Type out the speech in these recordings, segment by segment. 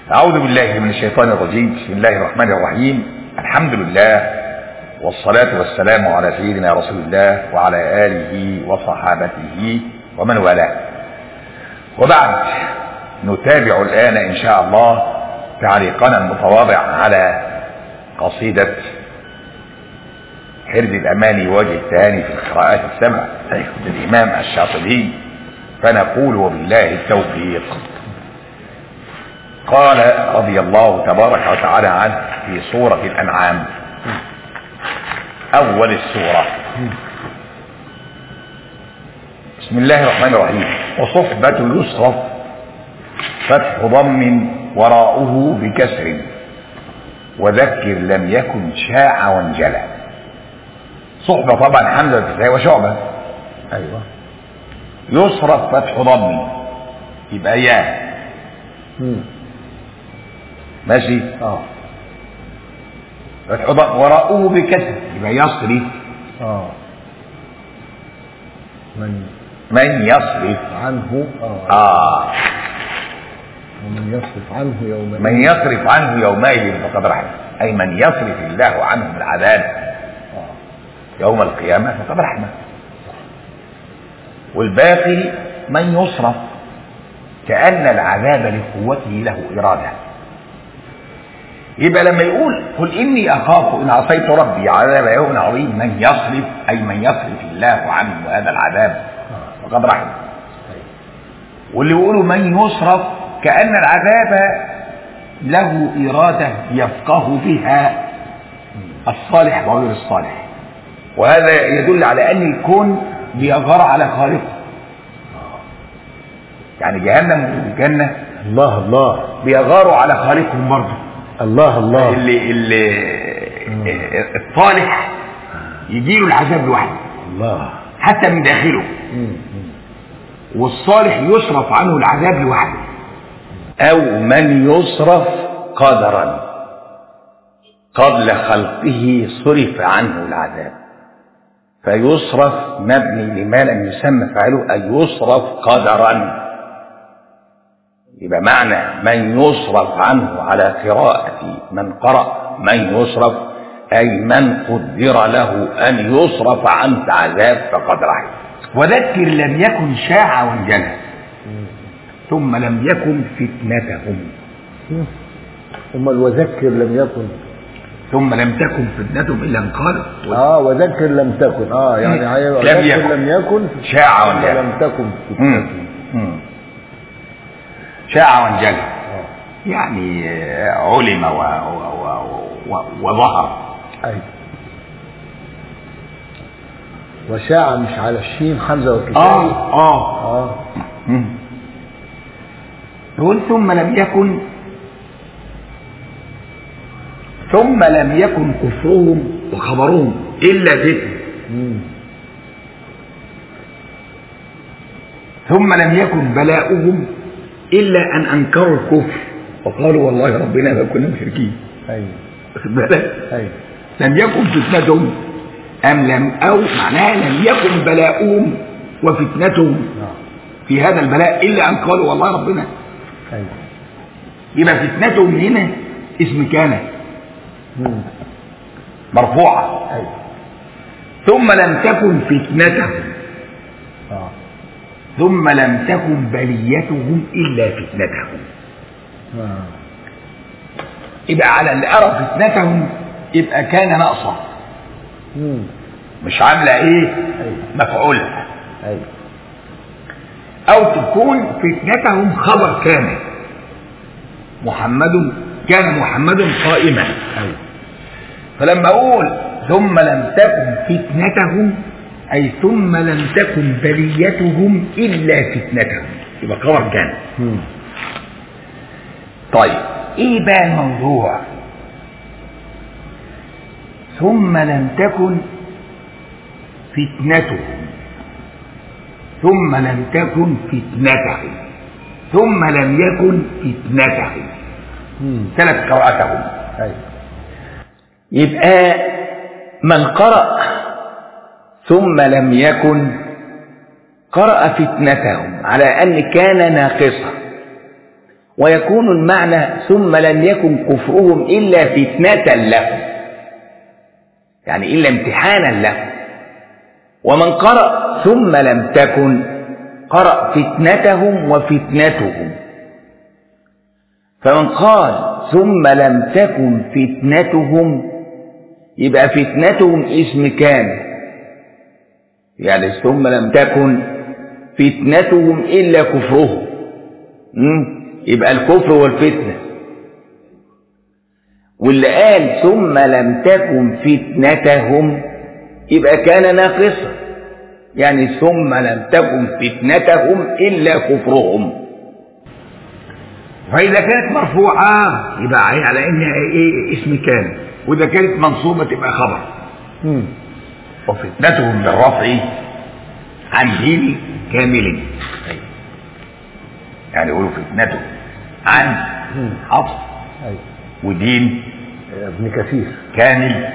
أعوذ بالله من الشيطان الرجيم بسم الله الرحمن الرحيم الحمد لله والصلاة والسلام على سيدنا رسول الله وعلى آله وصحابته ومن والاه وبعد نتابع الآن إن شاء الله تعليقنا المتواضع على قصيدة حرز الأماني وجه التهاني في القراءات السبع للإمام الشاطبي فنقول وبالله التوفيق قال رضي الله تبارك وتعالى عنه في سورة الأنعام أول السورة بسم الله الرحمن الرحيم وصحبة يصرف فتح ضم وراءه بكسر وذكر لم يكن شاع وانجلى صحبة طبعا حمزة الكسائي وشعبة ايوه يصرف فتح ضم يبقى ياء مم. ماشي اه فتح ضم وراءه بكسر يبقى يصرف اه من من يصرف عنه اه آه ومن يصرف عنه يوم من يصرف عنه يومئذ فقد رحمه أي من يصرف الله عنه العذاب آه. يوم القيامة فقد رحمه والباقي من يصرف كأن العذاب لقوته له إرادة يبقى لما يقول قل إني أخاف إن عصيت ربي عذاب يوم عظيم من يصرف أي من يصرف الله عنه هذا العذاب فقد رحمه واللي يقولوا من يصرف كأن العذاب له إرادة يفقه بها الصالح وغير الصالح وهذا يدل على أن الكون بيغار على خالقه يعني جهنم والجنة الله الله بيغاروا على خالقهم برضه الله الله اللي اللي الصالح يجيله العذاب لوحده الله حتى من داخله مم. مم. والصالح يصرف عنه العذاب لوحده أو من يصرف قدرا قبل خلقه صرف عنه العذاب فيصرف مبني لما لم يسمى فاعله أي يصرف قدرا يبقى معنى من يصرف عنه على قراءة من قرأ من يصرف أي من قدر له أن يصرف عنه العذاب فقد رحم وذكر لم يكن شاع وانجلى ثم لم يكن فتنتهم مم. ثم الوذكر لم يكن ثم لم تكن فتنتهم إلا أن قالوا اه وذكر لم تكن اه يعني مم. هي- لم وذكر يكن. لم يكن شاع ثم وانجلى لم تكن مم. فتنتهم مم. شاع وانجلى اه يعني آه، علم و... و... و... و... وظهر ايوه وشاع مش على الشين حمزه والكسائي اه اه اه مم. يقول ثم لم يكن ثم لم يكن كفرهم وخبرهم إلا فتنة مم. ثم لم يكن بلاؤهم إلا أن أنكروا الكفر وقالوا والله ربنا ما كنا مشركين ايوه واخد بالك؟ ايوه لم يكن فتنتهم أم لم أو معناها لم يكن بلاؤهم وفتنتهم اه في هذا البلاء إلا أن قالوا والله ربنا ايوه يبقى فتنتهم هنا اسم كان مم. مرفوعة ايوه ثم لم تكن فتنتهم اه ثم لم تكن بليتهم إلا فتنتهم اه يبقى على اللي أرى فتنتهم يبقى كان ناقصة مم. مش عاملة إيه ايوه مفعولة ايوه أو تكون فتنتهم خبر كان محمد كان محمد قائما ايوه فلما أقول ثم لم تكن فتنتهم أي ثم لم تكن بليتهم إلا فتنتهم يبقى خبر كان مم. طيب ايه بقى الموضوع ثم لم تكن فتنتهم ثم لم تكن فتنتهم ثم لم يكن فتنتهم مم. ثلاث قراءتهم ايوه يبقى من قرأ ثم لم يكن قرأ فتنتهم على أن كان ناقصا ويكون المعنى ثم لم يكن كفرهم إلا فتنة لهم يعني إلا امتحانا لهم ومن قرأ ثم لم تكن قرأ فتنتهم وفتنتهم فمن قال ثم لم تكن فتنتهم يبقى فتنتهم اسم كان يعني ثم لم تكن فتنتهم إلا كفرهم م? يبقى الكفر والفتنة واللي قال ثم لم تكن فتنتهم يبقى كان ناقصا يعني ثم لم تكن فتنتهم إلا كفرهم فإذا كانت مرفوعة يبقى على إن إيه اسم كان وإذا كانت منصوبة تبقى خبر مم. وفتنتهم بالرفع عن دين كامل يعني يقولوا فتنته عن مم. حفص أيوة. ودين ابن كثير كامل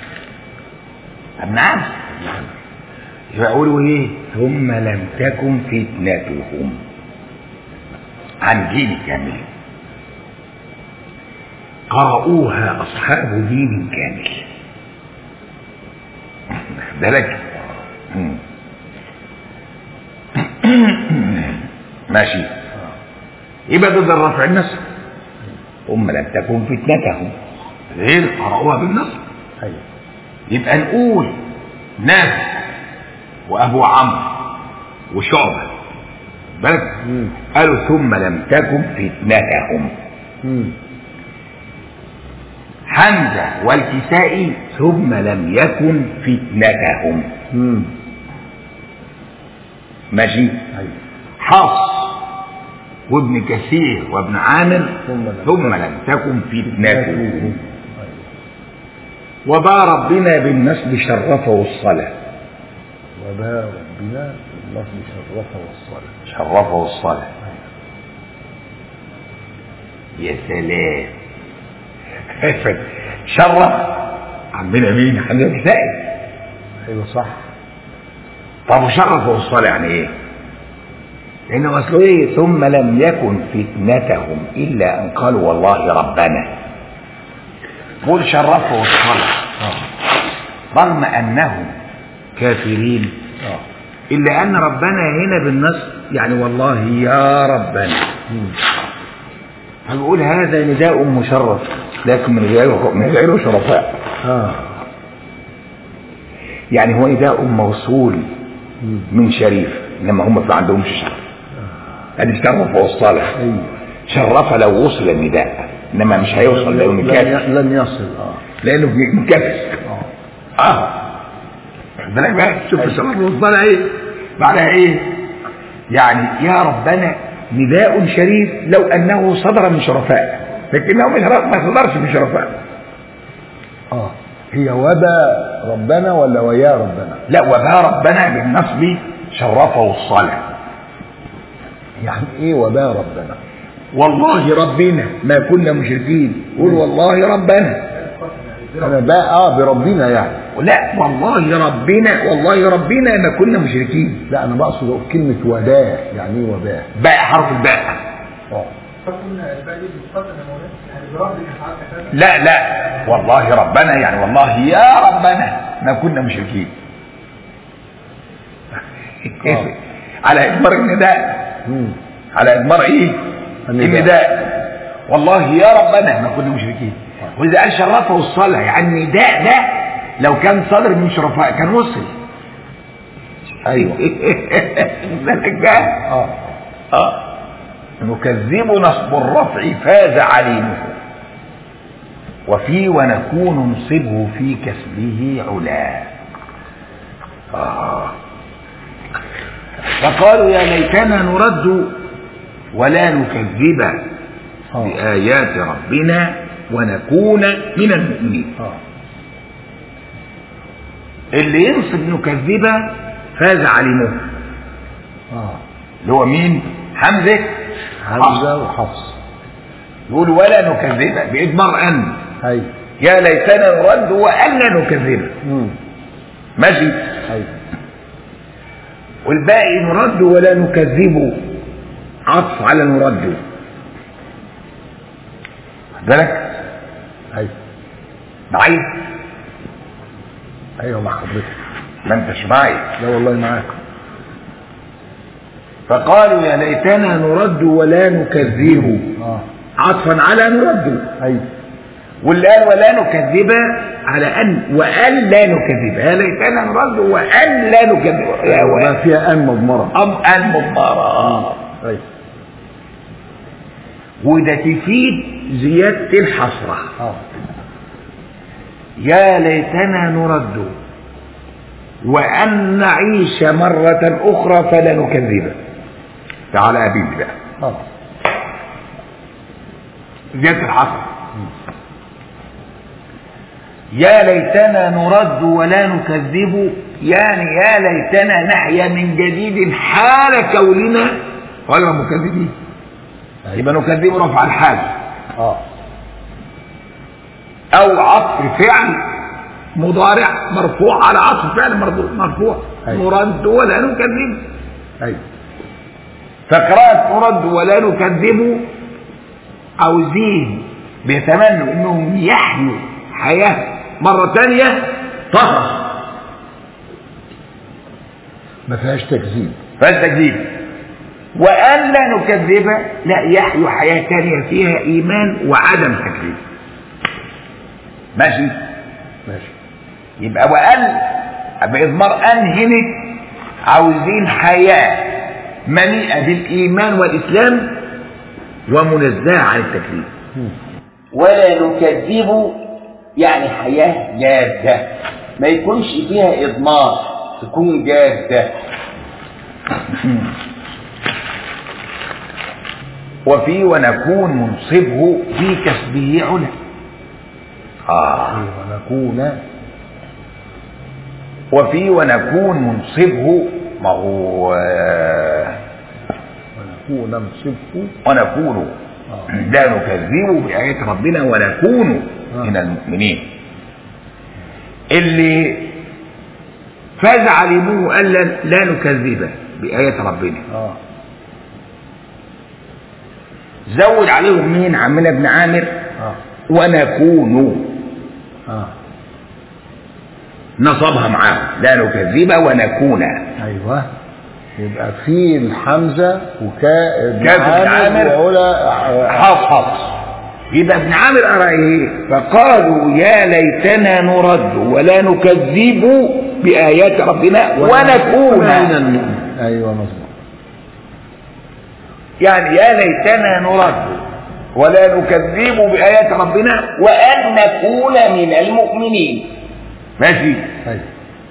ابن عبد يبقى يقولوا ايه ثم لم تكن فتنتهم عن دين كامل قرأوها أصحاب دين كامل بالك مم. ماشي يبقى ضد الرفع النصر ثم لم تكن فتنتهم غير قرأوها بالنصر أيوة. يبقى نقول نافع وابو عمرو وشعبه بالك مم. قالوا ثم لم تكن فتنتهم مم. حمزه والكسائي ثم لم يكن فتنتهم مم. ماشي أيوة. حفص وابن كثير وابن عامر ثم لم ثم لم تكن فتنتهم أيوة. وبا ربنا بالنسب شرفه الصلاه وبا ربنا اللفظ شرفه والصلاة شرفه الصلاه يا سلام شرف عمنا مين حمزه الكسائي أيوة صح طب وشرفه الصلاه يعني ايه لانه اصله ايه ثم لم يكن فتنتهم الا ان قالوا والله ربنا قول شرفه الصلاه رغم انهم كافرين آه. الا ان ربنا هنا بالنص يعني والله يا ربنا مم. هنقول هذا نداء مشرف لكن من غيره من غيره شرفاء آه. يعني هو نداء موصول مم. من شريف انما هم ما عندهمش شرف ادي شرف والصالح أيوة. شرف لو وصل النداء انما مش هيوصل لو لن مكافئ ي- لن يصل آه. لانه مكافئ آه. اه خد بالك بقى شوف الشرف والصالح ايه بعدها ايه يعني يا ربنا نداء شريف لو انه صدر من شرفاء لكنه مش ما صدرش من شرفاء آه. هي وبا ربنا ولا ويا ربنا لا وبا ربنا بالنصب شرفه الصالح يعني ايه وبا ربنا والله ربنا ما كنا مشركين قول والله ربنا انا بقى اه بربنا يعني لا والله ربنا والله ربنا ما كنا مشركين لا انا بقصد أقول كلمة وباء يعني ايه وباء باء حرف الباء اه لا لا والله ربنا يعني والله يا ربنا ما كنا مشركين آه. على اجمار النداء مم. على اجمار ايه النداء. النداء والله يا ربنا ما كنا مشركين واذا قال شرفه الصلاه يعني النداء ده لو كان صادر من شرفاء كان وصل ايوه بالك بقى اه اه نكذب نصب الرفع فاز عليمه وفي ونكون نصبه في كسبه علا آه. فقالوا يا ليتنا نرد ولا نكذب آه. بآيات ربنا ونكون من المؤمنين اه اللي ينصب نكذب فاز عليمه اه اللي هو مين حمزة حمزة وحفص يقول ولا نكذب بإجمار أن ايوه يا ليتنا نرد وأن نكذب مم. ماشي ايوه والباقي نرد ولا نكذب عطف على نرد واخد بالك ايوه معايا ايوه مع حضرتك ما انتش معايا لا والله معاك فقالوا يا ليتنا نرد ولا نكذب اه عطفا على نرد ايوه واللي قال ولا نكذب على ان وان لا نكذب يا ليتنا نرد وان لا نكذب يا ما وان فيها ان مضمره ام ان مضمرة ايوه وده تفيد زيادة الحسرة اه يا ليتنا نرد وأن نعيش مرة أخرى فلا نكذب تعالى يا بنتي بقى اه زيادة الحسرة يا ليتنا نرد ولا نكذب يعني يا ليتنا نحيا من جديد حال كوننا غير مكذبين يبقى نكذب رفع الحال اه او عطف فعل مضارع مرفوع على عطف فعل مرفوع مرفوع أيوة. نرد ولا نكذب ايوه فقراءة نرد ولا نكذب عاوزين بيتمنوا انهم يحيوا حياة مرة تانية طهر ما فيهاش تكذيب فالتكذيب وأن لا نكذب لا يحيوا حياة تانية فيها إيمان وعدم تكذيب ماشي ماشي يبقى وقال بإضمار أن هنا عاوزين حياة مليئة بالإيمان والإسلام ومنزهة عن التكذيب مم. ولا نكذب يعني حياة جادة ما يكونش فيها إضمار تكون جادة وفي ونكون منصبه في كسبه علا آه ونكون وفي ونكون منصبه ما هو آه، ونكون نصبه ونكون آه. لا نكذب بآيات ربنا ونكون آه. من المؤمنين اللي فاز علموه قال لا- لا نكذب بآيات ربنا اه زود عليهم مين عمنا ابن عامر اه ونكون اه نصبها معاهم لا نكذب ونكون ايوه يبقى في الحمزه وكاء كاف ابن عامر. وعلا حفص حفص يبقى ابن عامر قرا ايه فقالوا يا ليتنا نرد ولا نكذب بآيات ربنا ونكون من المؤمن ايوه مظبوط يعني يا ليتنا نرد ولا نكذب بآيات ربنا وأن نكون من المؤمنين ماشي ايوه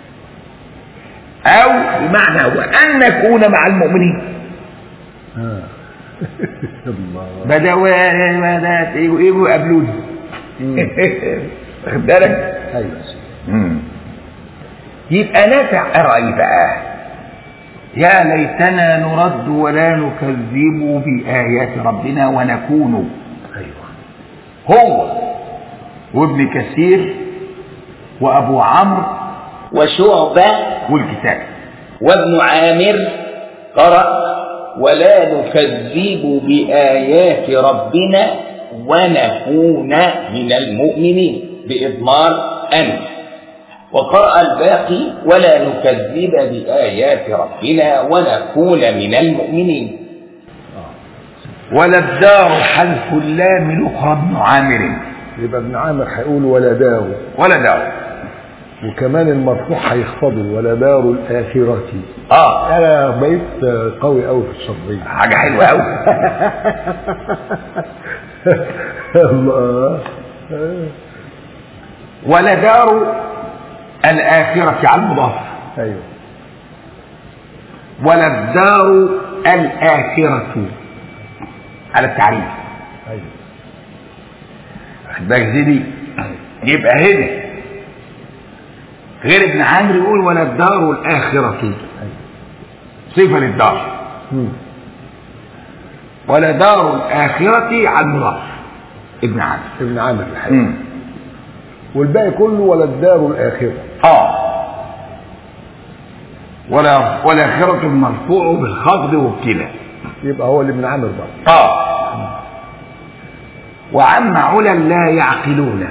أو بمعنى وأن نكون مع المؤمنين اه الله بدأوا بدأت يجوا يجوا يقابلوني مم. واخد بالك؟ ايوه يا سيدي. مم. يبقى نافع الرأي بقى يا ليتنا نرد ولا نكذب بآيات ربنا ونكون ايوه هو وابن كثير وأبو عمرو وشعبة والكتاب وابن عامر قرأ ولا نكذب بآيات ربنا ونكون من المؤمنين بإضمار أن وقرأ الباقي ولا نكذب بآيات ربنا ونكون من المؤمنين ولا الدار حذف اللام الأخرى ابن عامر يبقى ابن عامر هيقول ولا دار ولا دار وكمان المرفوع هيخفضه ولا دار الآخرة اه أنا بقيت قوي قوي في الصبرية حاجة حلوة أوي الله ولا دار الآخرة على المضاف أيوه ولا الدار الآخرة على التعريف أيوه واخد بالك زي دي يبقى هنا غير ابن عامر يقول ولا الدار الآخرة أيوه صفة للدار مم. ولا دار الآخرة على المضاف ابن عامر ابن عامر الحقيقة مم. والباقي كله ولا الدار الآخرة اه ولا والآخرة المرفوع بالخفض والكلا يبقى هو اللي ابن عامر بقى اه وعم علا لا يعقلون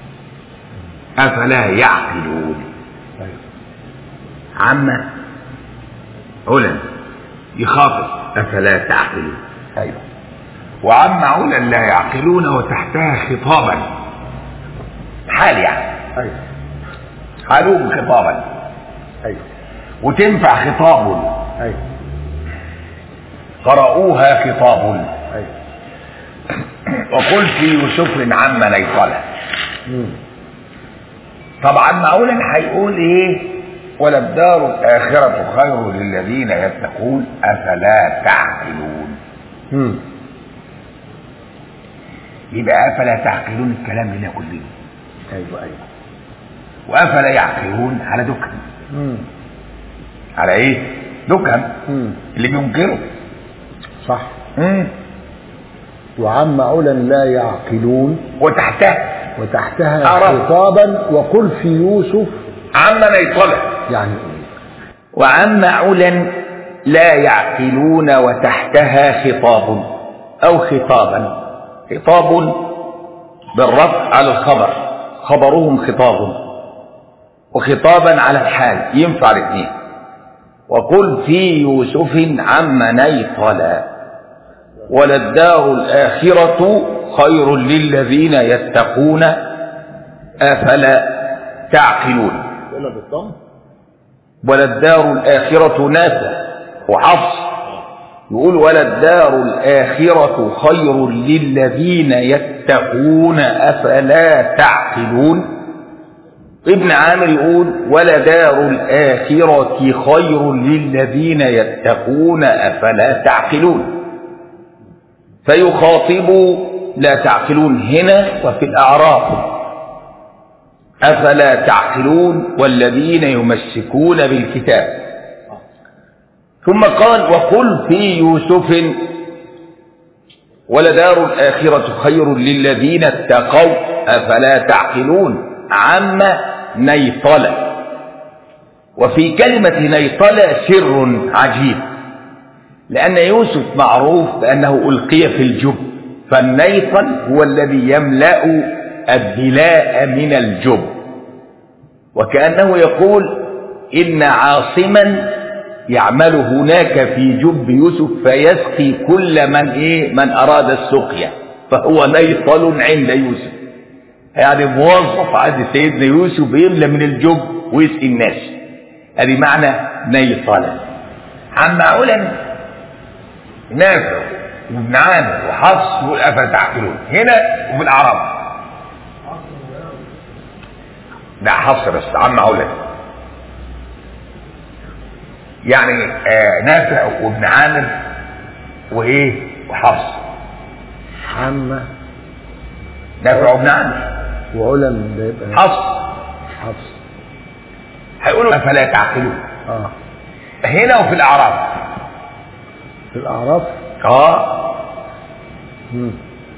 أفلا يعقلون ايوه عم علا يخاطب أفلا تعقلون ايوه وعم علا لا يعقلون وتحتها خطابا حال يعني ايوه حالوم خطابا ايوه وتنفع خطاب ايوه قرأوها خطاب ايوه وقل في يوسف عم نيطلة مم. طبعا معولا هيقول ايه وللدار الآخرة خير للذين يتقون أفلا تعقلون مم. يبقى أفلا تعقلون الكلام هنا كله ايوه ايوه وأفلا يعقلون على دكهم مم. على ايه دكهم مم. اللي بينكروا صح مم. وعم علا لا يعقلون وتحتها وتحتها أعرف. خطابا وقل في يوسف عم نيطلة يعني ايه وعم علا لا يعقلون وتحتها خطاب أو خطابا خطاب بالرفع على الخبر خبرهم خطاب وخطابا على الحال ينفع الاثنين وقل في يوسف عم نيطلا وللدار الآخرة خير للذين يتقون أفلا تعقلون ولا بالضم وللدار الآخرة نافع وحفص يقول وللدار الآخرة خير للذين يتقون أفلا تعقلون ابن عامر يقول ولدار الآخرة خير للذين يتقون أفلا تعقلون فيخاطب لا تعقلون هنا وفي الأعراف أفلا تعقلون والذين يمسكون بالكتاب ثم قال وقل في يوسف ولدار الآخرة خير للذين اتقوا أفلا تعقلون عم نيطلة وفي كلمة نيطلة سر عجيب لأن يوسف معروف بأنه ألقي في الجب فالنيطل هو الذي يملأ الدلاء من الجب وكأنه يقول إن عاصما يعمل هناك في جب يوسف فيسقي كل من إيه من أراد السقيا فهو نيطل عند يوسف يعني موظف عند سيدنا يوسف يملى من الجب ويسقي الناس هذه معنى نيطلا عم علا نافع وابن عامر وحفص يقول افلا تعقلون هنا وفي الاعراب ده حفص بس عم علا يعني آه نافع وابن عامر وايه وحفص عم نافع وابن عامر وعلا ده يبقى حفص حفص هيقولوا افلا تعقلون اه هنا وفي الاعراب في الاعراف اه مم.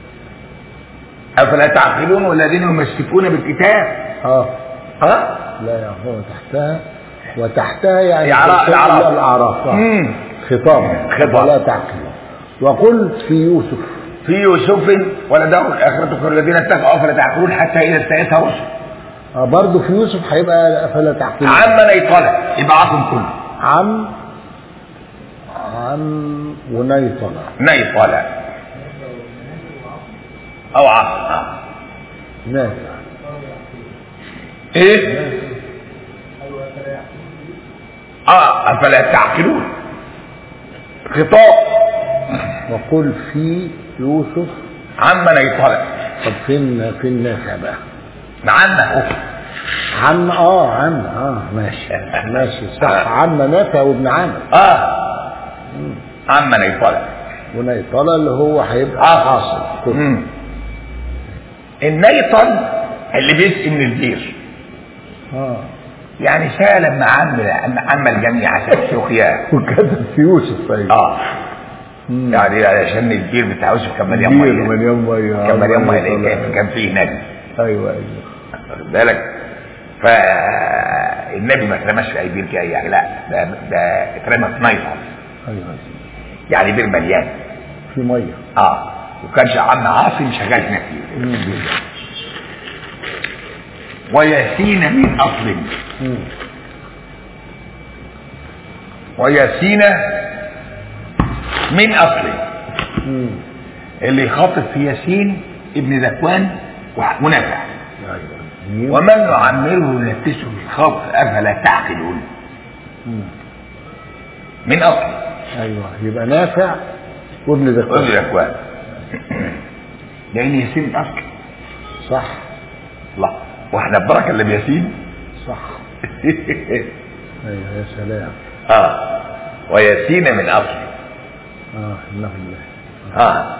افلا تعقلون والذين يمسكون بالكتاب اه ها لا يا هو تحتها وتحتها يعني الأعراف- تحتها الأعراف. الاعراف آه. مم. خطاب خطاب. ولا تعقل وقل في يوسف في يوسف ولدار الآخرة خير الذين اتقوا أفلا تعقلون حتى إذا استيأسها رسل آه برضه في يوسف هيبقى فلا تعقل عم نيطلة يبقى عاصم كله عم عم ونيطلة نيطلة أو عاصم آه. نافع إيه؟ آه أفلا تعقلون خطاب وقل في يوسف عم نيطلة طب فين فين نافع بقى عم عم اه عم اه ماشي ماشي صح عم نافع وابن عامر آه عم نيطلة ونيطلة اللي هو هيبقى عاصم. عاصم كله مم. النيطل اللي بيسقي من البير اه يعني سالم مع عم عم الجميع عشان سقياه وكتب في يوسف ايوه اه مم. يعني عشان البير بتاع يوسف كان مليان كبير ميه مليان ميه كان مليان ميه نيطلة. لأن كان- كان فيه نبي ايوه ايوه واخد بالك فالنبي ما اترماش في اي بير كده يعني لا ده ده اترمى في نيطل ايوه يعني بير مليان في ميه اه وكان عم عاصم شغال فيه وياسين من اصل مم. وياسين من اصل مم. اللي يخاطب في ياسين ابن ذكوان ونافع ايوه ومن يعمره ينفسه في الخلق افلا تعقلون مم. من اصل ايوه يبقى نافع وابن ابن ذكوان ذكوان لان ياسين من اصل صح الله واحنا ببركه اللي بياسين صح ايوه يا سلام اه وياسين من اصل اه انه الله اه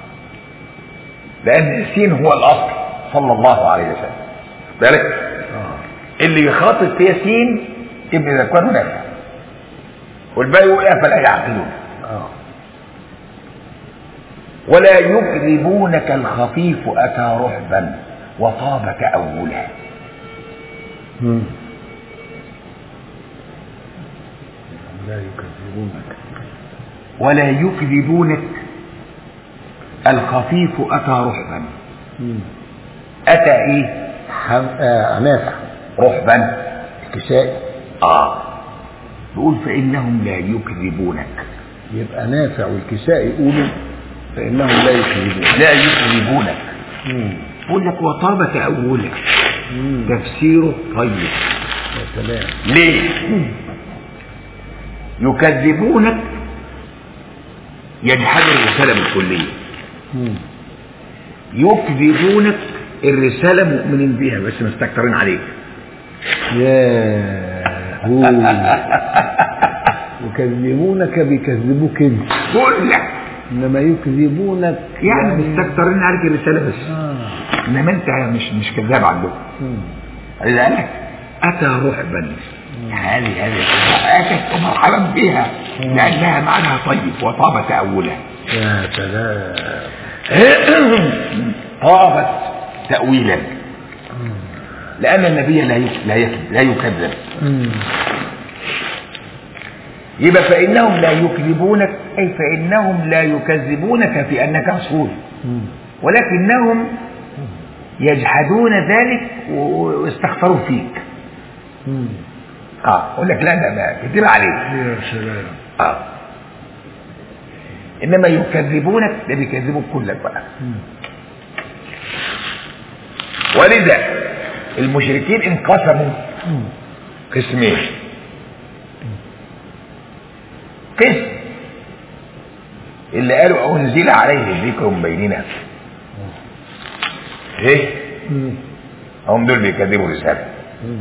لان ياسين هو الاصل صلى الله عليه وسلم بالك اه اللي يخاطب في ياسين ابن ذكوان ونافع والباقي يقول افلا يعقلون اه ولا يكذبونك الخفيف اتى رعبا وطاب تاولا مم. لا يكذبونك ولا يكذبونك الخفيف اتى رعبا مم. اتى ايه حم... آه نافع رعبا الكسائي اه بيقول فانهم لا يكذبونك يبقى نافع والكسائي يقولوا فانهم لا يكذبون لا يكذبونك مم. يقول لك وطاب تاولا مم. تفسيره طيب يا سلام ليه يكذبونك يجحدوا الرسالة بالكلية مم. يكذبونك الرسالة مؤمنين بيها بس مستكترين عليك يا هو يكذبونك بيكذبوك انت كل انما يكذبونك يعني مستكترين عليك الرسالة بس آه. انما انت مش مش كذاب عندهم مم. إذا قال لك أتى رعبا هذه هذه أتت مرحبا بها لأنها معناها طيب وطاب تأولا يا سلام طابت تأويلا لأن النبي لا يك- لا يك- لا يكذب مم. يبقى فإنهم لا يكذبونك أي فإنهم لا يكذبونك في أنك رسول مم. ولكنهم يجحدون ذلك و- واستخفروا فيك مم. اه اقول لك لا ده ما كتير عليك يا سلام اه انما يكذبونك ده بيكذبوك كلك بقى مم. ولذا المشركين انقسموا مم. قسمين قسم اللي قالوا انزل عليه ذكر بيننا ايه مم. هم دول بيكذبوا الرساله مم.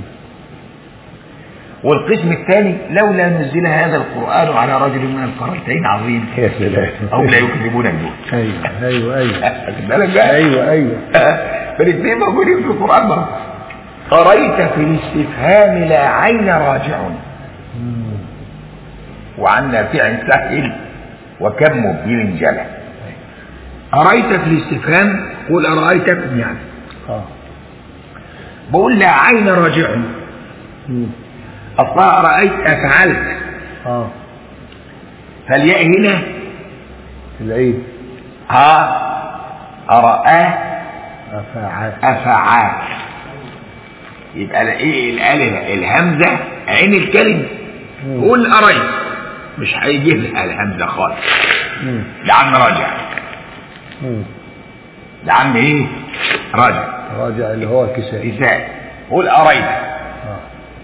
والقسم الثاني لولا نزل هذا القران على رجل من القريتين عظيم يا سلام هم لا يكذبونك دول ايوه ايوه ايوه واخد بالك بقى ايوه ايوه فالاثنين موجودين في القران برضه قريت في الاستفهام لا عين راجع مم. وعن نافع سهل وكم مبين جلى أرأيت في الاستفهام قل أرأيتكم يعني اه بقول لا عين راجع مم. أصلا أرأيت أفعلت اه فالياء هنا العيد ها أرآه افعال أفعال يبقى ال- ايه الالف الهمزه عين الكلمه مم. قول أريت مش هيجي لها الهمزه خالص مم. ده عم راجع مم. ده عم ايه راجع راجع اللي هو الكسائي إساء قول أريت اه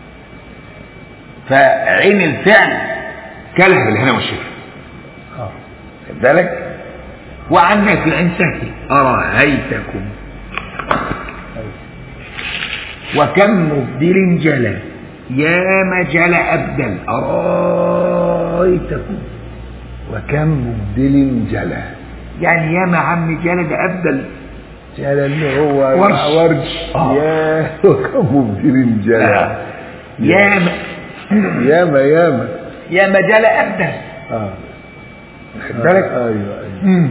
فعين الفعل كلها بالهنا والشفا اه خد بالك وعنا في عين سهل أرأيتكم أيوة. وكم مبدل جلى يا ما جلى أبدل أرأيتكم وكم مبدل جلا يعني يا ما عم جلى ده أبدل جلا اللي هو ورش. ورش آه. يا وكم مبدل جلا يا ما ياما ياما يا ما جلى أبدل اه خد بالك ايوه ايوه مم.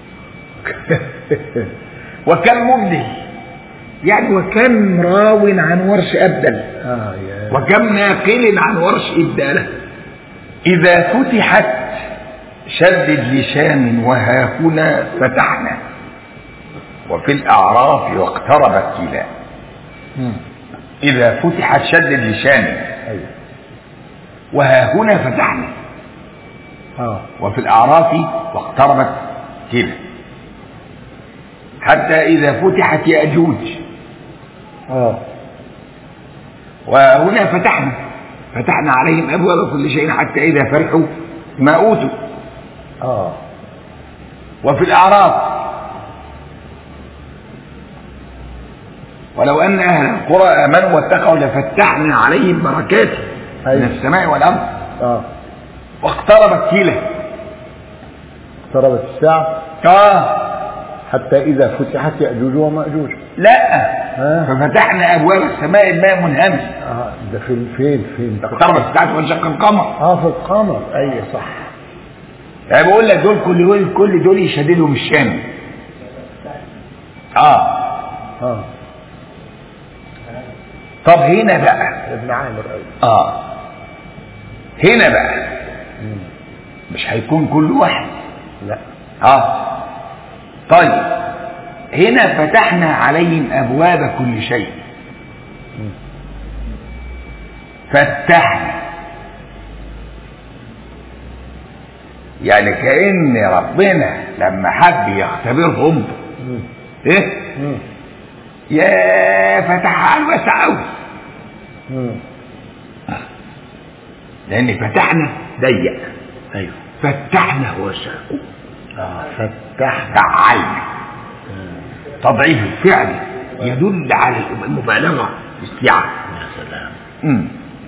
وكم مبدل يعني وكم راو عن ورش أبدل اه يا وكم ناقل عن ورش إبداله إذا فتحت شدد لشام وها هنا فتحنا وفي الأعراف واقتربت كلا مم. إذا فتحت شدد لشام ايوه وها هنا فتحنا اه وفي الأعراف واقتربت كلا حتى إذا فتحت يأجوج اه وهنا فتحنا فتحنا عليهم أبواب كل شيء حتى إذا فرحوا ما أوتوا اه وفي الأعراف ولو أن أهل القرى آمنوا واتقوا لفتحنا عليهم بركات من أيوة. السماء والأرض اه واقتربت كيلة اقتربت الساعة آه حتى إذا فتحت يأجوج ومأجوج لا آه. ففتحنا أبواب السماء الماء منهمس اه ده فين فين فين اقتربت الساعة وانشق القمر اه في القمر اي صح يعني بقول لك دول كل دول كل دول يشددهم الشام اه اه طب هنا بقى ابن عامر ايوه اه هنا بقى مش هيكون كل واحد لا اه طيب هنا فتحنا عليهم ابواب كل شيء فتحنا يعني كأن ربنا لما حب يختبرهم مم. ايه مم. يا فتح على الوسع قوي مم. لان فتحنا ضيق ايوه فتحنا وسع اه فتح فعلنا تضعيف الفعل يدل على المبالغه في السعه يا سلام امم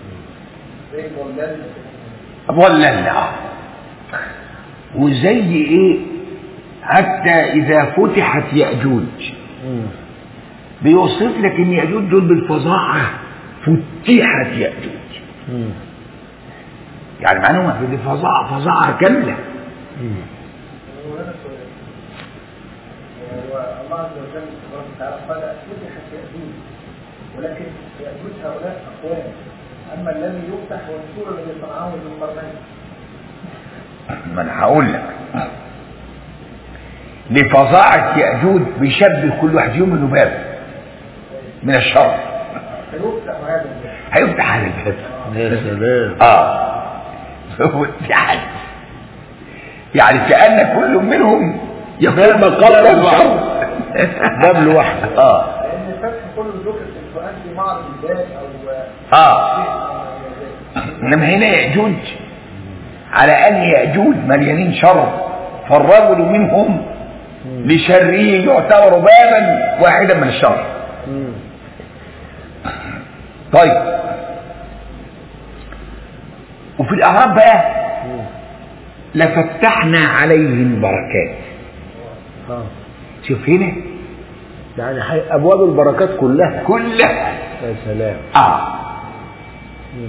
ظللنا اه وزي ايه حتى اذا فتحت ياجوج مم. بيوصف لك ان ياجوج دول بالفظاعه فتحت ياجوج مم. يعني معناها دي فظاعه فظاعه كامله مم. والله عز وجل تبارك وتعالى قال فتحت يأجوج ولكن يأجوج هؤلاء أقوام أما الذي يفتح هو السور الذي صنعه ذو القرنين ما انا هقول لك لفظاعة يأجوج بيشبه كل واحد فيهم انه باب من الشر فيفتح هذا الباب هيفتح على الباب يا سلام اه يعني يعني كأن كل منهم يقول مقام الشر باب لوحده اه لأن فتح كل ذكر في القرآن في معرض الباب أو اه شيء أو غير ذلك. انما هنا يأجوج على ان يأجوج مليانين شر فالرجل منهم لشره يعتبر بابا واحدا من الشر مم. طيب وفي الاعراب بقى لفتحنا عليهم بركات اه شوف هنا يعني حي... ابواب البركات كلها كلها يا سلام اه مم.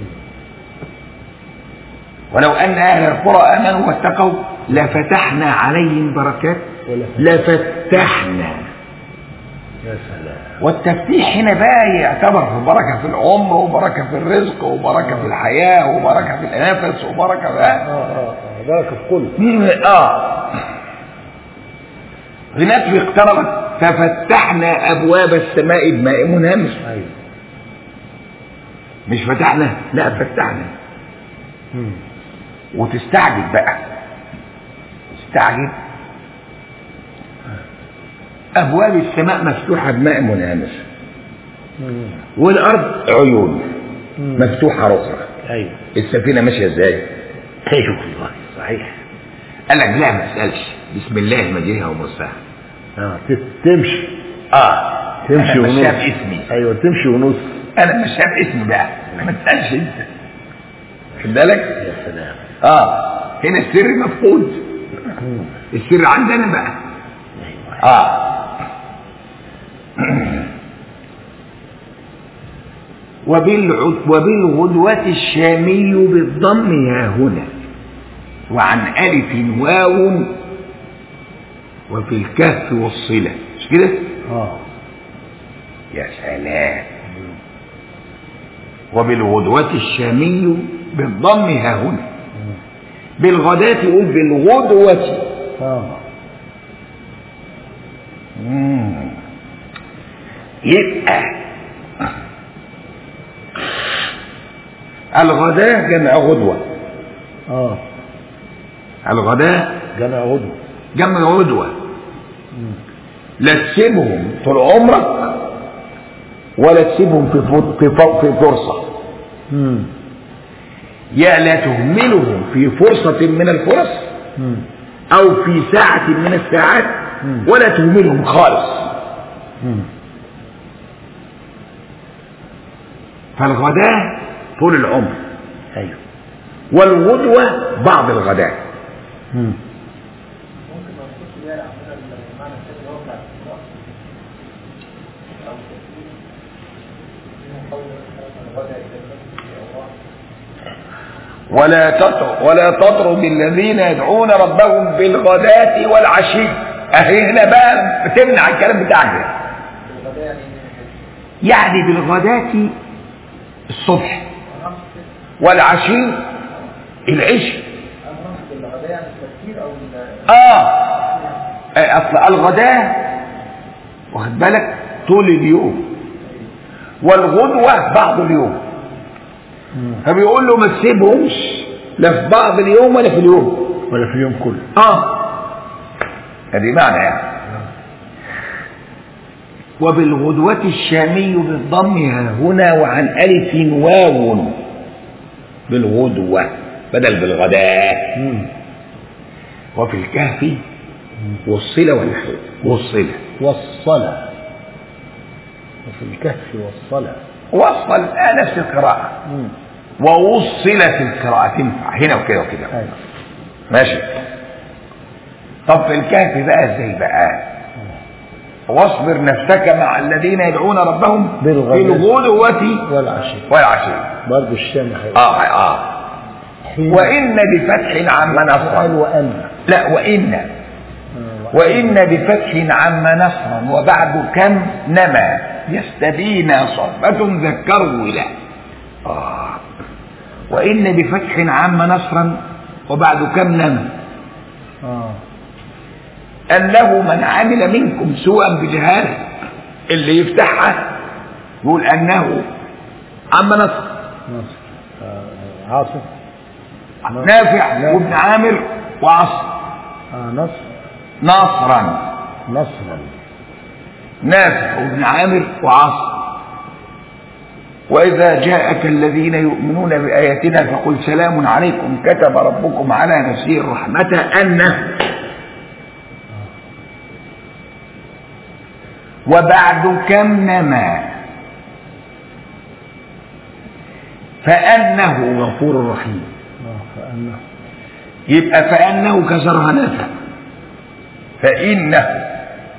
ولو ان اهل القرى امنوا واتقوا لفتحنا عليهم بركات لفتحنا يا سلام والتفتيح هنا بقى يعتبر في بركه في العمر وبركه في الرزق وبركه في الحياه وبركه في النفس وبركه اه بقى اه اه بركه في كل مم، اه غنات اقتربت ففتحنا ابواب السماء بماء منهمس ايوه مش فتحنا لا فتحنا مم. وتستعجب بقى تستعجب ابواب السماء مفتوحه بماء منهمس مم. والارض عيون مم. مفتوحه اخرى ايوه السفينه ماشيه ازاي ايوه والله صحيح قال لك لا ما تسالش بسم الله مجريها ومرساها اه ت- تمشي اه تمشي أنا ونص مشيها باسمي ايوه تمشي ونص انا مشيها باسمي بقى ما تسالش انت خد بالك يا سلام اه هنا السر مفقود مم. السر عندنا بقى ايوه اه وبالعد وبالغدوة الشامي بالضم ها هنا وعن ألف واو وفي الكهف والصلة مش كده؟ اه يا سلام وبالغدوة الشامي بالضم ها هنا بالغداة يقول بالغدوة اه مم. يبقى الغداة جمع غدوة اه الغداة جمع غدوة جمع غدوة لا تسيبهم طول عمرك ولا تسيبهم في فر- في ف- في فرصة مم. يا لا تهملهم في فرصة من الفرص مم. أو في ساعة من الساعات مم. ولا تهملهم خالص مم. فالغداة طول العمر ايوه والغدوة بعض الغداء مم. ممكن ما نقصش يعني عندنا المعنى الثاني اللي هو بتاع القراءة أو التفسير في مقولة الغداء إلى المسجد أو واحد ولا تطرد ولا تطرد الذين يدعون ربهم بالغداة والعشي اهي هنا بقى بتمنع الكلام بتاعك ده الغداء يعني يعني بالغداة الصبح أنا أقصد والعشي العشاء أنا أقصد الغداء يعني التفسير أو ال- اه اصل الغداء واخد بالك طول اليوم والغدوة بعض اليوم مم. فبيقول له ما تسيبهمش لا في بعض اليوم ولا في اليوم ولا في اليوم كله اه هذه معنى يعني وبالغدوة الشامي بالضم ها هنا وعن ألف واو بالغدوة بدل بالغداء مم. وفي الكهف والصلة والحوت والصلة والصلاة وفي الكهف والصلاة وصل آه نفس القراءة مم. ووصلت القراءة تنفع هنا وكده وكده ايوه ماشي طب في الكهف بقى ازاي بقى واصبر نفسك مع الذين يدعون ربهم بالغداة. بالغدوة والعشي والعشي برضه الشام هيبقى اه اه حين وإن بفتح عم قال نصرا وأن لا وإن آه، وإن بفتح عم نصرا وبعد كم نما يستبين صحبة ذكروا له آه. وإن بفتح عم نصرا وبعد كم نما اه أنه من عمل منكم سوءا بجهالة اللي يفتحها يقول أنه عم نصر نصر آه، عاصم نافع نافع. وابن عامر وعصر آه نصر ناصرا نصرا نافع وابن عامر وعاصم وإذا جاءك الذين يؤمنون بآياتنا فقل سلام عليكم كتب ربكم على نفسه الرحمة أنه وبعد كم نما فأنه غفور رحيم آه فأنه يبقى فأنه كسرها نافع فإنه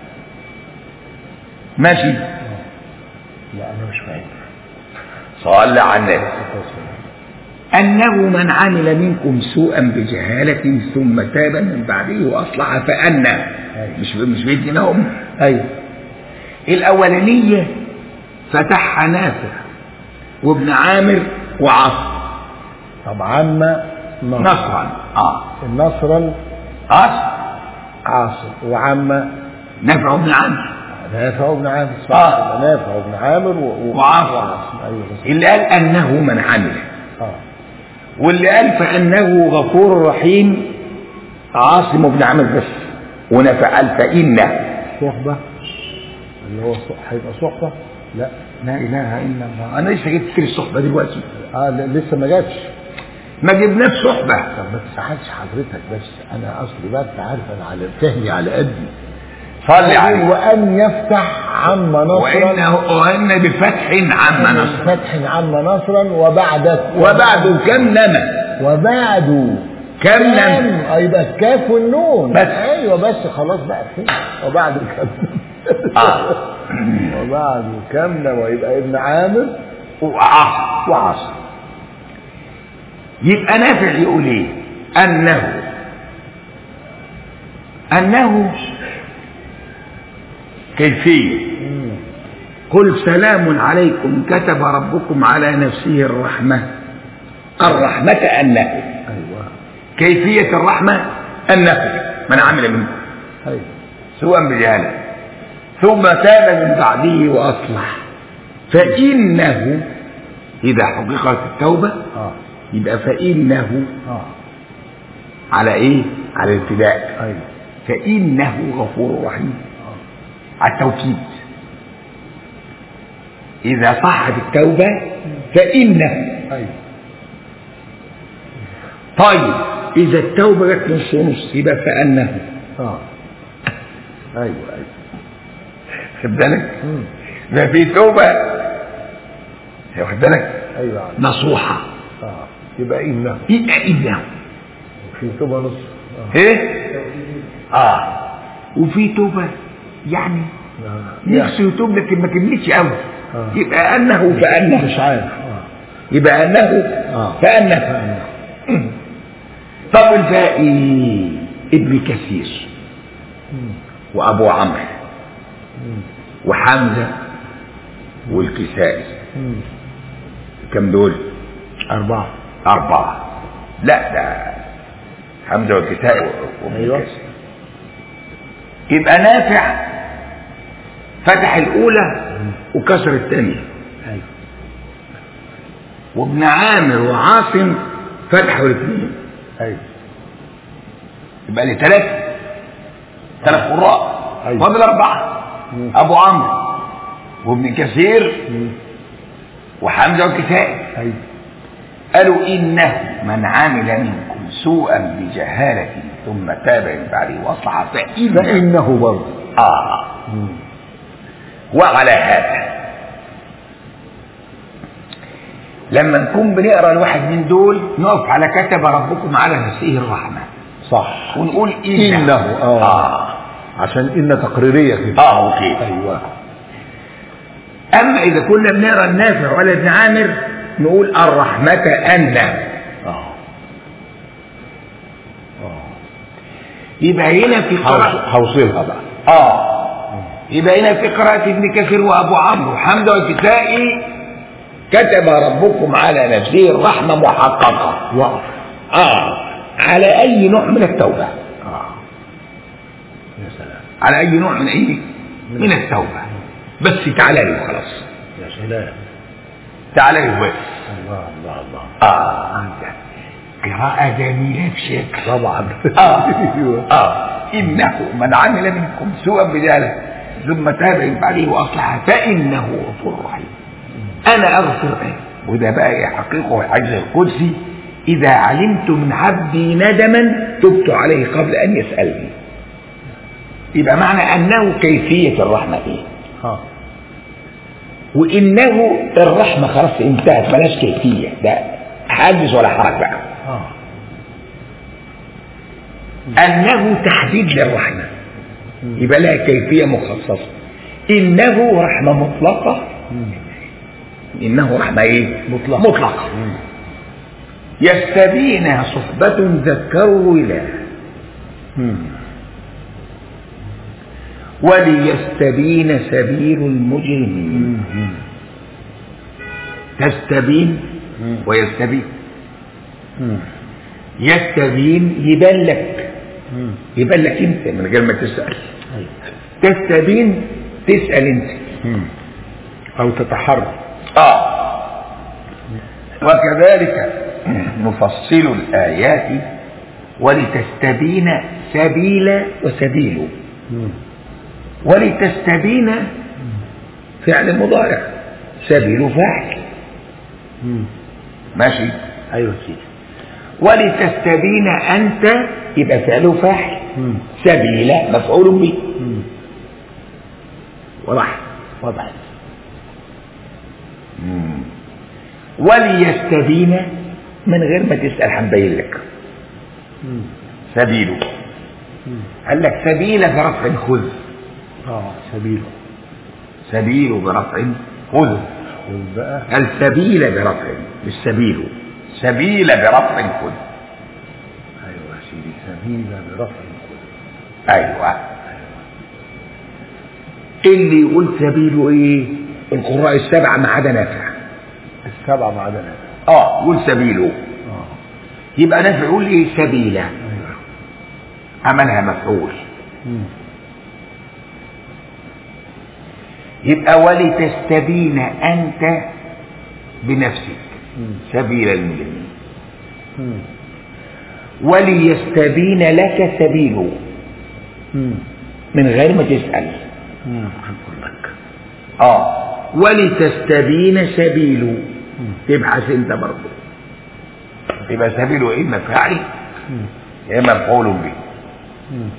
ماشي لا أنا مش فاهم صلى على النبي أنه من عمل منكم سوءا بجهالة ثم تاب من بعده وأصلح فأنه مش مش بيديناهم أيوه الأولانية فتحها نافع وابن عامر وعاصم طب عم نصر نصرا اه نصرا عاصم عاصم وعم نافع وابن عامر نافع بن عامر صح آه. نافع بن عامر و... و... وعاصم. وعاصم ايوه بس. اللي قال أنه من عمل اه واللي قال فأنه غفور رحيم عاصم بن عامر بس ونافع قال فإنه صحبة اللي هو صح... هيبقى صحبة لا لا إله إلا الله أنا لسه جبت فكر الصحبة دلوقتي اه ل- لسه ما جاتش ما جبناش صحبة طب ما تزعلش حضرتك بس انا اصلي بقى انت عارف انا على فهمي على قدي صلي عليه وان يفتح عم نصرا وإنه وإن بفتح عم نصر فتح عم نصرا وبعد وبعد كم نما وبعد كم نما كم يبقى الكاف والنون بس. ايوه بس خلاص بقى فين وبعد كم آه. وبعد كم ويبقى ابن عامر وعاصم وعاصم يبقى نافع يقول ايه انه انه كيفيه مم. قل سلام عليكم كتب ربكم على نفسه الرحمه الرحمه انه ايوه كيفية الرحمة النفي من عمل منكم ايوه سوءا بجهالة ثم تاب من بعده وأصلح فإنه إذا حققت التوبة اه يبقى فإنه اه على إيه؟ على الابتداء ايوه فإنه غفور رحيم على التوكيد إذا صحت التوبة فإنه ايوه طيب إذا التوبة جت نص ونص يبقى فأنه اه ايوه ايوه خد بالك مم. ما في توبة واخد بالك ايوه عارف. نصوحة اه يبقى انه يبقى إنه في توبه نص اه إيه؟ آه وفي توبة يعني آه. نفسه يتوب لكن ما كملتش قوي آه. يبقى أنه فأنه مش عارف اه يبقى أنه آه. فأنه فأنه. طب الباقي ابن كثير مم. وأبو عمرو مم. وحمزة والكسائي مم. كم دول؟ أربعة أربعة لا ده حمزة والكسائي و- وابن أيوة. كثير يبقى نافع فتح الأولى وكسر الثانية أيوة وابن عامر وعاصم فتحوا الاثنين أيوة يبقى لي ثلاثة ثلاث قراء أيوة. فاضل أربعة مم. أبو عمرو وابن كثير مم. وحمزة والكسائي أيوة قالوا إنه من عمل منكم سوءا بجهالة ثم تاب من بعده وأصلح فإنه فإنه برضه آه مم. وعلى هذا لما نكون بنقرا الواحد من دول نقف على كتب ربكم على نفسه الرحمه صح ونقول إنه, إنه آه. آه. عشان إن تقريرية كده آه أوكي أيوة أما إذا كنا بنقرا النافع ولا ابن عامر نقول الرحمة أن آه آه يبقى هنا في قراءة هوص- هوصلها بقى آه يبقى هنا في قراءة ابن كثير وأبو عمرو وحمزة والكسائي كتب ربكم على نفسه الرحمة محققة وقف آه على أي نوع من التوبة آه يا سلام على أي نوع من أي من التوبة بس تعالى لي وخلاص يا سلام تعالى لي بس الله الله الله آه قراءة جميلة بشكل طبعا آه أيوة. آه إنه من عمل منكم سوءا بجهالة ثم تاب من بعده وأصلح فإنه غفور رحيم أنا أغفر له وده بقى يحققه الحديث القدسي إذا علمت من عبدي ندما تبت عليه قبل أن يسألني يبقى معنى أنه كيفية الرحمة إيه آه وإنه الرحمة خلاص انتهت ملاش كيفية ده حادث ولا حرج بقى آه أنه تحديد للرحمة يبقى لها كيفية مخصصة إنه رحمة مطلقة إنه رحمة إيه؟ مطلقة. مطلقة يستبين صحبة ذكروا ولا مم. وليستبين سبيل المجرمين مم. تستبين مم. ويستبين مم. يستبين يبان لك مم. يبان لك انت من غير ما تسأل أيوة. تستبين تسأل انت مم. أو تتحرك آه وكذلك نفصل الآيات ولتستبين سبيل وسبيل مم. ولتستبين فعل مضارع سبيل فاعل مم. ماشي أيوة سيدي ولتستبين أنت يبقى فعل فاعل مم. سبيل مفعول به مم. واضح واضح وليستبين من غير ما تسأل هنبين لك مم. سبيله مم. قال لك سبيل برفع خذ آه سبيله سبيل برفع خذ والبقى السبيل برفع مش سبيل سبيل برفع خذ أيوة يا سيدي سبيل برفع الخلق ايوه اللي يقول سبيله ايه القراء السبعه ما عدا نافع السبعة معدنات اه يقول سبيله آه يبقى نافع يقول ايه سبيلا عملها مفعول مم. يبقى ولتستبين انت بنفسك مم. سبيل المجرمين مم. وليستبين لك سبيله مم. من غير ما تسأل مم. هقول لك اه ولتستبين سبيله تبحث انت برضه يبقى سبيله اما فاعل مم. يا اما مفعول به مم.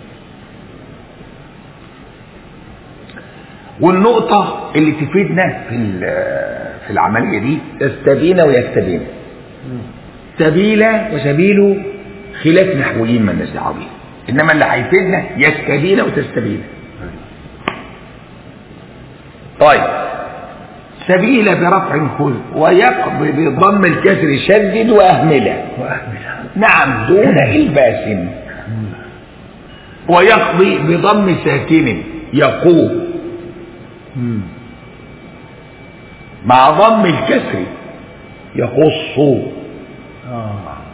والنقطة اللي تفيدنا في ال- في العملية دي تستبين ويستبين مم. سبيل وسبيل خلاف نحويين من الناس دعوة بيه انما اللي هيفيدنا يستبين وتستبين طيب سبيل برفع خذ ويقضي بضم الكسر شدد واهمله وأهملها نعم دون الباس ويقضي بضم ساكن يقوم مم. مع ضم الكسر يقص آه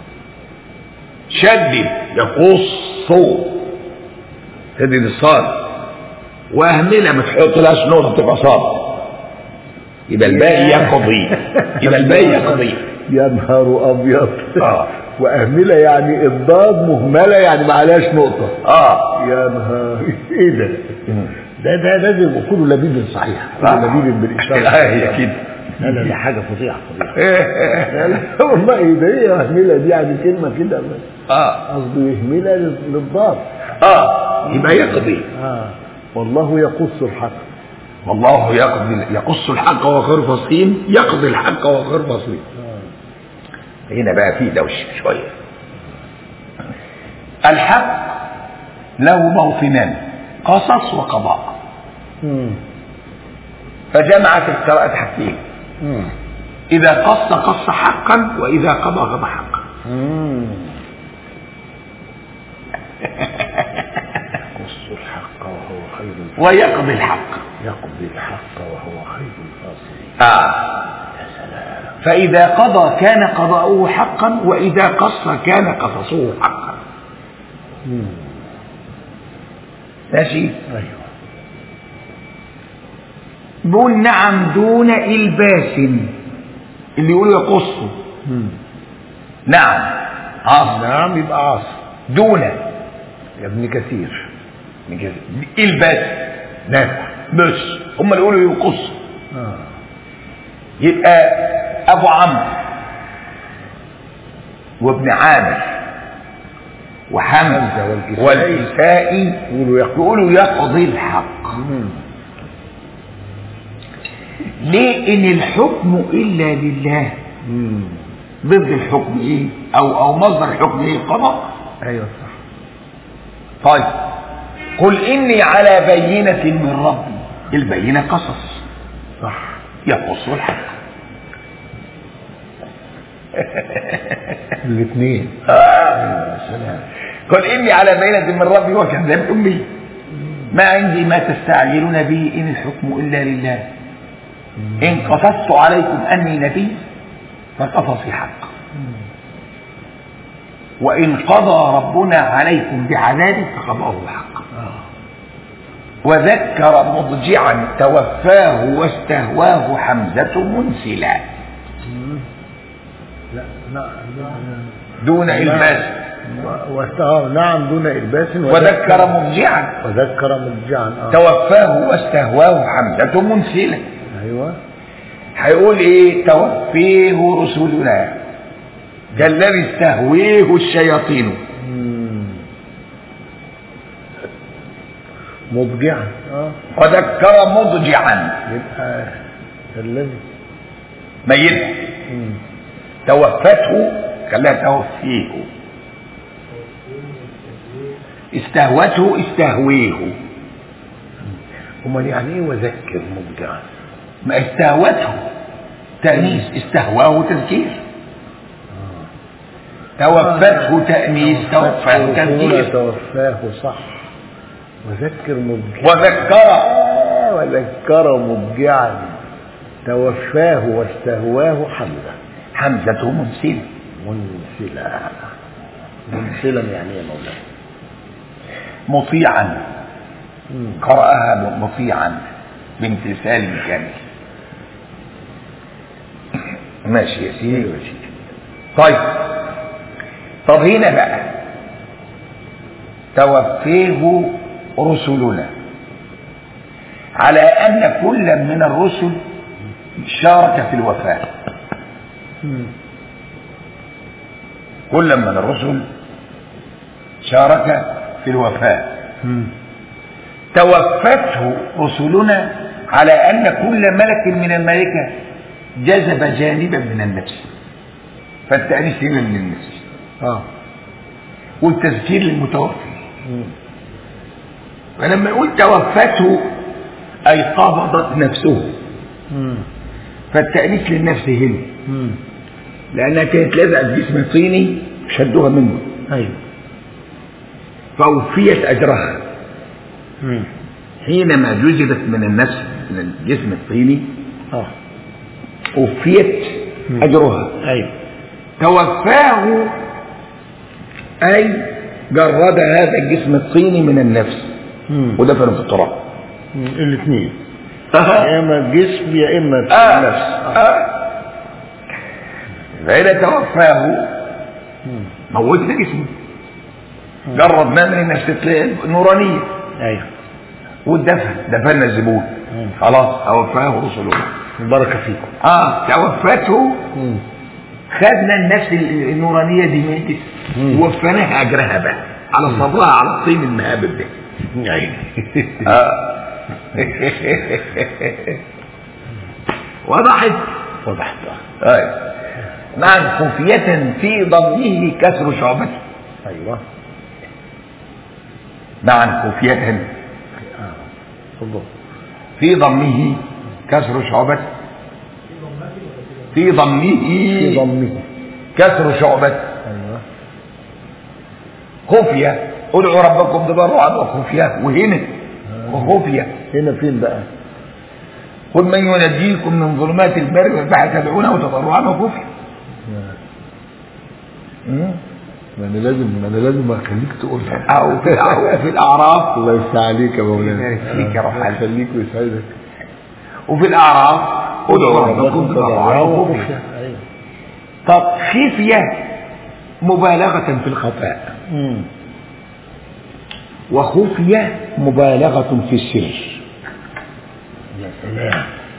شدد يقص شدد الصاد واهملها ما تحطلهاش نقطه تبقى صاد يبقى الباقي يقضي يبقى الباقي يقضي يا نهار أبيض اه وأهملة يعني الضاد مهملة يعني ما عليهاش نقطة اه يا نهار ايه ده؟ ده ده لازم وكل لبيب صحيح كل آه. لبيب بالإشارة آه، هي كده. لا لا ده حاجة فظيعة فظيعة لا لا والله ايه ده ايه اهملة دي يعني كلمة كده اه قصده يهملها لل- للضاد اه يبقى يقضي اه والله يقص الحق والله يقضي يقص الحق وهو غير فصيل يقضي الحق وهو غير فصيل هنا بقى في دوش شويه الحق له موطنان قصص وقضاء مم. فجمعت القراءة حاجتين مم. إذا قص قص حقا وإذا قضى قضى حقا مم. يقص الحق وهو خير الفاصلين ويقضي الحق يقضي الحق وهو خير الفاصلين آه. فإذا قضى كان قضاؤه حقا وإذا قص كان قصصه حقا مم. ماشي ايوه بقول نعم دون إلباس اللي يقول يقصه مم. نعم عاصم نعم يبقى عاصم دون يا ابن كثير من كده الباس نافع بس هم اللي يقولوا يقص اه يبقى ابو عمرو وابن عامر وحمزه حمزة والكسائي. والكسائي يقولوا يقول يقولوا يقضي الحق مم. ليه ان الحكم الا لله مم. ضد الحكم ايه او او مصدر الحكم ايه القضاء ايوه صح طيب قل اني على بينه من ربي البينه قصص صح يقص الحق الاثنين آه. قل إني على بينة من ربي وكذبتم بي ما عندي ما تستعجلون به إن الحكم إلا لله إن قصصت عليكم أني نبي فقصصي حق وإن قضى ربنا عليكم بعذاب فقضاه حق وذكر مضجعا توفاه واستهواه حمزة منسلا لا لا دون إلباس واستغفر نعم دون إلباس وذكر مضجعا وذكر مضجعا اه توفاه واستهواه حمزة منسلة ايوه هيقول ايه توفيه رسلنا كالذي استهويه الشياطين مم. مضجعا اه وذكر مضجعا يبقى الذي ميتا مم. توفته خلاها توفيه استهوته استهويه امال يعني ايه وذكر مضجعا ما استهوته تأنيث استهواه تذكير توفته تأنيث توفاه توفاه تذكير توفاه صح وذكر مضجعا وذكر آه، وذكر مضجعا توفاه واستهواه حمزه حمزة منسلة منسلا ممثلا يعني يا مولانا مطيعا مم. قرأها مطيعا بامتثال كامل ماشي يا سيدي يا سيدي طيب طب هنا بقى توفيه رسلنا على أن كل من الرسل شارك في الوفاة مم. كل من الرسل شارك في الوفاة مم. توفته رسلنا على أن كل ملك من الملائكة جذب جانبا من النفس فالتأنيث هنا من النفس اه والتذكير للمتوفي مم. فلما يقول توفته أي قبضت نفسه مم. فالتأنيث للنفس هنا مم. لأنها كانت لازقة في جسم طيني شدوها منه ايوه فوفيت أجرها مم. حينما جذبت من النفس من الجسم الطيني اه وفيت مم. أجرها ايوه توفاه أي جرد هذا الجسم الطيني من النفس مم. ودفنه في التراب مم. الاثنين يا اما الجسم يا اما آه. النفس آه. فإذا توفاه مم. موتنا جسمه جردناه من النفس النورانية ايوه والدفن دفنا الزبون مم. خلاص توفاه رسلنا البركه فيكم اه توفته مم. خدنا النفس النورانية دي من الجسم مم. ووفيناها أجرها بقى على صبرها على الطين المهابب ده ايوه آه. وضحت وضحت آه. طيب نعم خفية في ضمه كسر شعبته ايوه نعم خفية اه اتفضل في ضمه كسر شعبته في ضمه في ضمه كسر شعبته ايوه خفية ادعوا ربكم تضرعا وخفية وهنا وخفية هنا فين بقى قل من ينجيكم من ظلمات البر والبحر تدعونه تضرعا وخفية مم. ما انا لازم ما انا لازم اخليك تقولها أو في أو في الأعراف الله يفتح عليك يا مولانا يبارك فيك يا روح الله قلبي. يخليك ويسعدك وفي الأعراف ادعوا ربكم تضرعا وخفية ايوه طب خفية مبالغة في الخفاء مم. وخفية مبالغة في السر يا سلام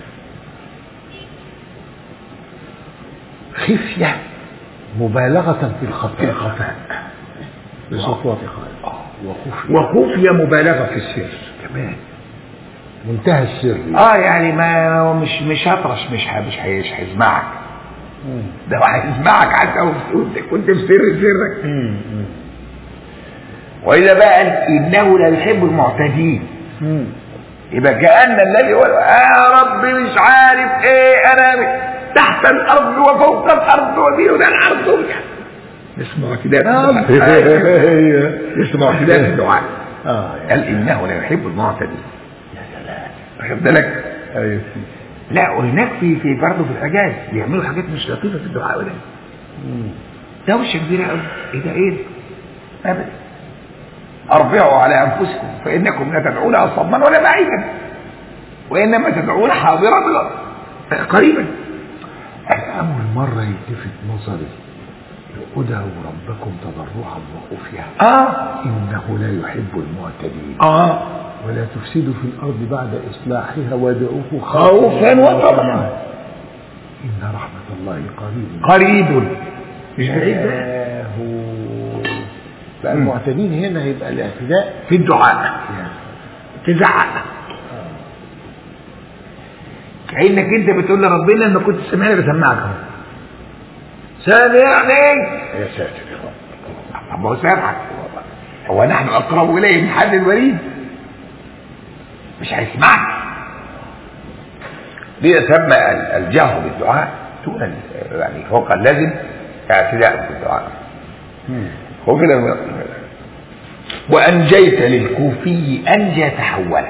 خفية مبالغة في الخفاء في الخفاء بصوت خالص وخفي وخفية مبالغة في السر كمان منتهى السر اه يعني ما مش مش هطرش مش ه- مش هي- مش هيسمعك مم. ده هو هيسمعك حتى وانت كنت في سر سرك مم. مم. واذا بقى قال انه لا يحب المعتدين مم. يبقى كأن الذي هو يا رب مش عارف ايه انا تحت الارض وفوق الارض وبين الارض نسمع كده في الدعاء. نسمع كده في الدعاء اه قال انه لا يحب المعتدين يا سلام واخد بالك ايوه لا وهناك في في برضه في الحجاز بيعملوا حاجات مش لطيفه في الدعاء ولا مم. دوشه كبيره قوي ايه ده ايه ده؟ ابدا اربعوا على انفسكم فانكم لا تدعون صما ولا بعيدا وانما تدعون حاضرا قريبا أول مرة يلتفت نظري ادعوا ربكم تضرعا وخفيا اه إنه لا يحب المعتدين اه ولا تفسدوا في الأرض بعد إصلاحها وادعوه خوفا وطمعا إن رحمة الله قريب قريب مش بعيد بقى. الله فالمعتدين هنا هيبقى الاعتداء في الدعاء يعني تزعق كأنك انت بتقول لربنا ان كنت سامعني بسمعك اهو سامعني يا ساتر يا رب طب ما هو سامعك هو نحن اقرب اليه من حد الوريد مش هيسمعك ليسمى ال- الجهر بالدعاء دون ال- يعني فوق اللازم اعتداء في الدعاء هو كده وانجيت للكوفي انجى تحولا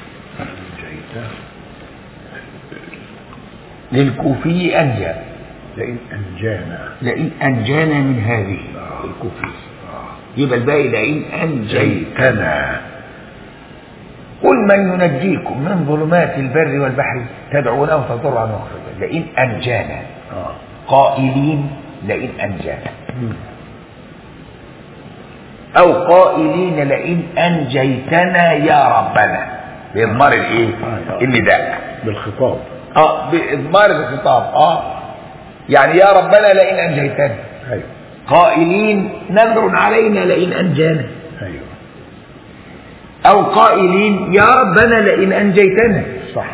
للكوفي انجى لئن أنجانا لئن أنجانا من هذه آه. الكفر يبقى الباقي لئن أنجيتنا جيتنا قل من ينجيكم من ظلمات البر والبحر تدعونه تضرعا وخفيا لئن أنجانا آه. قائلين لئن أنجانا مم. أو قائلين لئن أنجيتنا يا ربنا بإضمار الإيه؟ آه. النداء بالخطاب اه بإضمار الخطاب اه يعني يا ربنا لئن أنجيتنا أيوه قائلين نذر علينا لئن أنجانا أيوه أو قائلين يا ربنا لئن أنجيتنا صح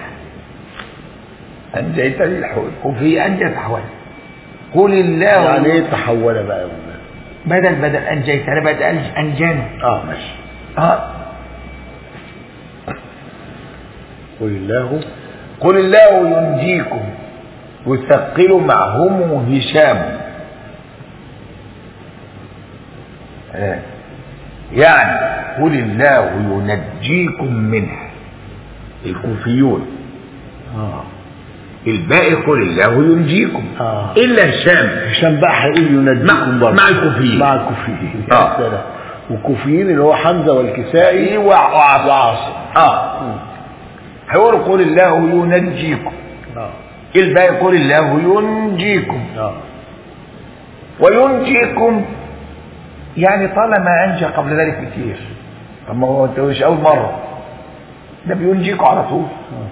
أنجيتني الحول وفي أنجت أحوال قل الله يعني إيه تحول بقى يا مولانا؟ بدل بدل أنجيتنا بدل أنج- أنجانا آه ماشي اه قل الله قل الله ينجيكم يثقل معهم هشام آه. يعني قل الله ينجيكم منها الكوفيون آه الباقي قل الله ينجيكم آه. الا هشام هشام بقى هيقول ينجيكم مع- برضه مع الكوفيين. مع الكوفيين آه. يا سلام. والكوفيين اللي هو حمزة والكسائي وع- وعاصم اه مم. هيقول قل الله ينجيكم آه الباقي قل الله ينجيكم آه وينجيكم يعني طالما انجى قبل ذلك كتير طب ما هو انت مش اول مره ده بينجيكم على طول آه.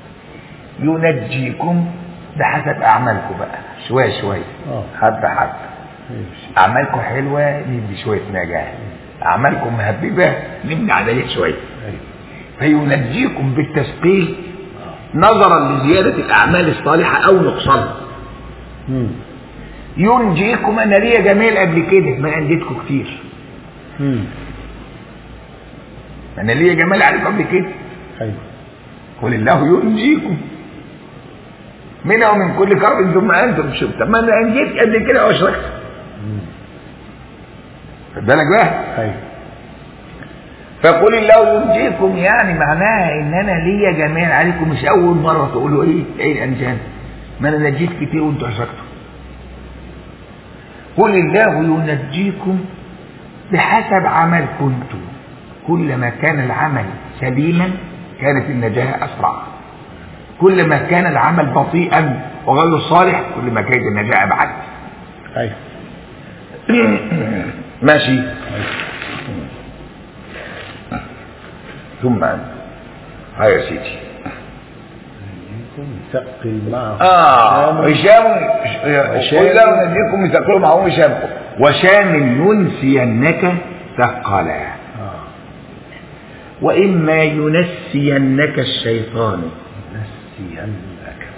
ينجيكم ده حسب اعمالكم بقى شويه شويه آه. حبه حبه ماشي. اعمالكم حلوه ندي شويه نجاح اعمالكم مهببه نبني عليها شويه أيوه فينجيكم بالتثقيل نظرا لزياده الاعمال الصالحه او نقصانها مم. ينجيكم انا ليا جميل قبل كده ما انجيتكم كتير مم. انا ليا جمال عليكم قبل كده أيوه قل الله ينجيكم منها ومن كل كرب ثم انتم شوف طب ما انا انجيت قبل كده واشركت مم. خد بالك بقى أيوه فقل الله ينجيكم يعني معناها ان انا ليا جمال عليكم مش اول مره تقولوا ايه ايه الانجان ما انا نجيت كتير وانتوا اشركتوا قل الله ينجيكم بحسب عملكم انتم كلما كان العمل سليما كانت النجاة أسرع كلما كان العمل بطيئا وغير صالح كلما كانت النجاة أبعد أيوه ماشي ثم أنت هاي يا سيدي ثقل معه آه هشام هشام لا نجيكم يثقلوا معهم هشام وشام ينسينك ثقلا آه. وإما ينسينك الشيطان نسينك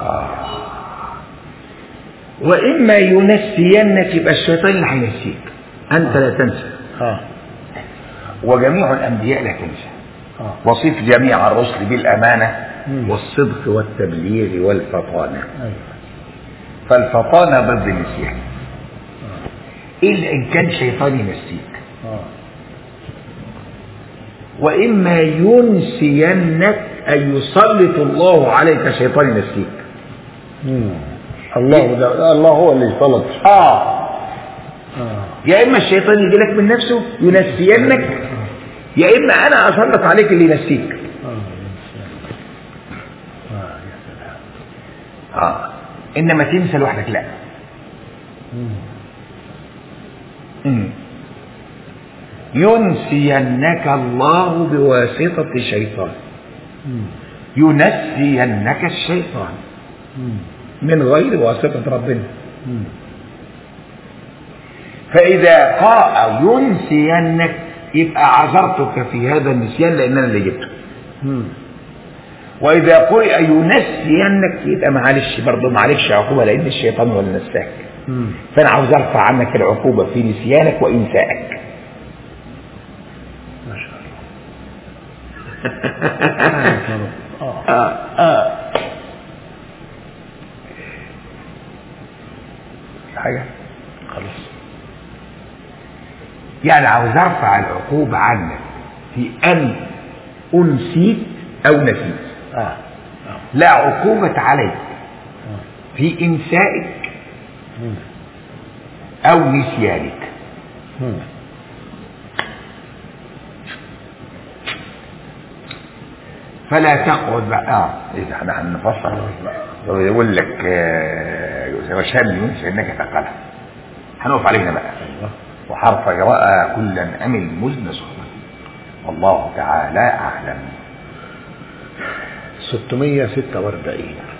وإما ينسينك يبقى الشيطان اللي هينسيك أنت لا تنسى آه. وجميع الأنبياء لا تنسى آه. وصف جميع الرسل بالأمانة مم. والصدق والتبليغ والفطانة أيوه فالفطانة ضد النسيان إلا إن كان شيطان ينسيك آه. وإما ينسينك أن يسلط الله عليك شيطان ينسيك مم. الله ده الله هو اللي طلب آه آه. يا إما الشيطان يجي لك من نفسه ينسينك يا إما أنا أسلط عليك اللي ينسيك آه. آه. يا سلام آه إنما تنسى لوحدك لا مم. مم. ينسينك الله بواسطة شيطان مم. ينسينك الشيطان مم. من غير واسطة ربنا مم. فإذا قاء ينسينك يبقى عذرتك في هذا النسيان لأن أنا اللي جبته مم. وإذا قرئ ينسينك يبقى معلش برضه معلش عقوبة لأن الشيطان هو اللي نساك مم. فأنا عاوز أرفع عنك العقوبة في نسيانك وإنسائك ما شاء الله آه. آه آه حاجة خلاص يعني عاوز ارفع العقوبة عنك في ان انسيت او نسيت آه. لا عقوبة عليك آه. في انسائك مم. او نسيانك مم. فلا تقعد بقى اه ايه ده احنا هنفصل هو يقول لك آه، وشان ينسى انك تقلها هنقف علينا بقى وحرف جراء كلا امل مزن صحبة والله تعالى اعلم 646